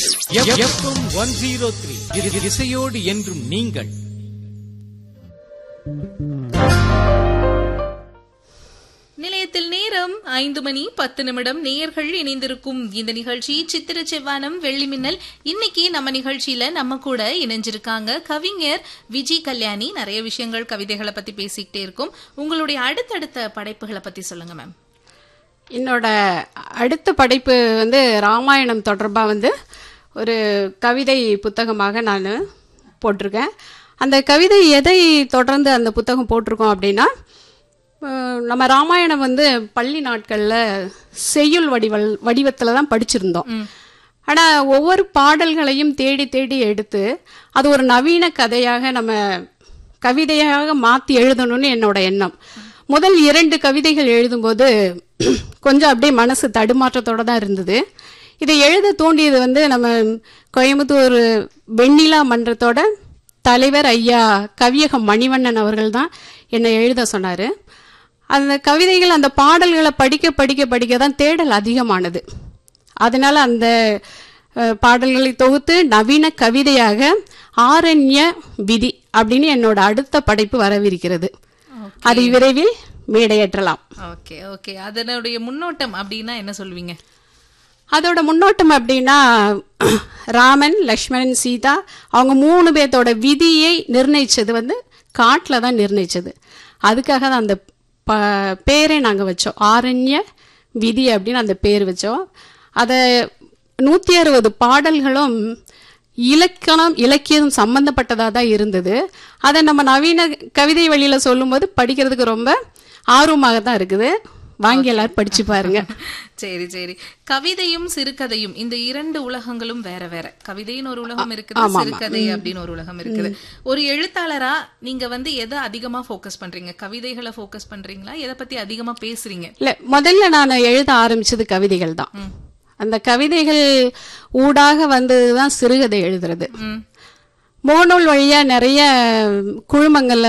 FM one zero three இசையோடு என்றும் நீங்கள் நிலையத்தில் நேரம் ஐந்து மணி பத்து நிமிடம் நேயர்கள் இணைந்திருக்கும் இந்த நிகழ்ச்சி சித்திர செவ்வானம் வெள்ளி மின்னல் இன்னைக்கு நம்ம நிகழ்ச்சியில நம்ம கூட இணைஞ்சிருக்காங்க கவிஞர் விஜி கல்யாணி நிறைய விஷயங்கள் கவிதைகளை பத்தி பேசிக்கிட்டே இருக்கும் உங்களுடைய அடுத்தடுத்த படைப்புகளை பத்தி சொல்லுங்க மேம் என்னோட அடுத்த படைப்பு வந்து ராமாயணம் தொடர்பாக வந்து ஒரு கவிதை புத்தகமாக நான் போட்டிருக்கேன் அந்த கவிதை எதை தொடர்ந்து அந்த புத்தகம் போட்டிருக்கோம் அப்படின்னா அஹ், நம்ம ராமாயணம் வந்து பள்ளி நாட்களில் செய்யுள் வடிவல் வடிவத்தில் தான் படிச்சிருந்தோம் ஆனால் ஒவ்வொரு பாடல்களையும் தேடி தேடி எடுத்து அது ஒரு நவீன கதையாக நம்ம கவிதையாக மாற்றி எழுதணும்னு என்னோட எண்ணம் முதல் இரண்டு கவிதைகள் எழுதும்போது கொஞ்சம் அப்படியே மனசு தடுமாற்றத்தோட தான் இருந்தது இதை எழுத தூண்டியது வந்து நம்ம கோயம்புத்தூர் வெண்ணிலா மன்றத்தோட தலைவர் ஐயா கவியகம் மணிவண்ணன் அவர்கள் தான் என்னை எழுத சொன்னார் அந்த கவிதைகள் அந்த பாடல்களை படிக்க படிக்க படிக்க தான் தேடல் அதிகமானது அதனால அந்த அஹ், பாடல்களை தொகுத்து நவீன கவிதையாக ஆரண்ய விதி அப்படின்னு என்னோட அடுத்த படைப்பு வரவிருக்கிறது அது விரைவில் மேடையேற்றலாம் ஓகே ஓகே அதனுடைய முன்னோட்டம் அப்படின்னா என்ன சொல்வீங்க அதோட முன்னோட்டம் அப்படின்னா ராமன் லக்ஷ்மணன் சீதா அவங்க மூணு பேர்த்தோட விதியை நிர்ணயிச்சது வந்து காட்டில் தான் நிர்ணயிச்சது அதுக்காக தான் அந்த ப பேரை நாங்கள் வச்சோம் ஆரண்ய விதி அப்படின்னு அந்த பேர் வச்சோம் அதை நூற்றி அறுபது பாடல்களும் இலக்கணம் இலக்கியம் சம்பந்தப்பட்டதாக தான் இருந்தது அதை நம்ம நவீன கவிதை வழியில் சொல்லும்போது படிக்கிறதுக்கு ரொம்ப ஆர்வமாக தான் இருக்குது வாங்கி எல்லாரும் படிச்சு பாருங்க சரி சரி கவிதையும் சிறுகதையும் இந்த இரண்டு உலகங்களும் வேற வேற கவிதைன்னு ஒரு உலகம் இருக்குது சிறுகதை அப்படின்னு ஒரு உலகம் இருக்குது ஒரு எழுத்தாளரா நீங்க வந்து எதை அதிகமா ஃபோக்கஸ் பண்றீங்க கவிதைகளை ஃபோக்கஸ் பண்றீங்களா எதை பத்தி அதிகமா பேசுறீங்க இல்ல முதல்ல நான் எழுத ஆரம்பிச்சது கவிதைகள் தான் ம். அந்த கவிதைகள் ஊடாக வந்ததுதான் சிறுகதை எழுதுறது ம் முகநூல் வழியா நிறைய குழுமங்கள்ல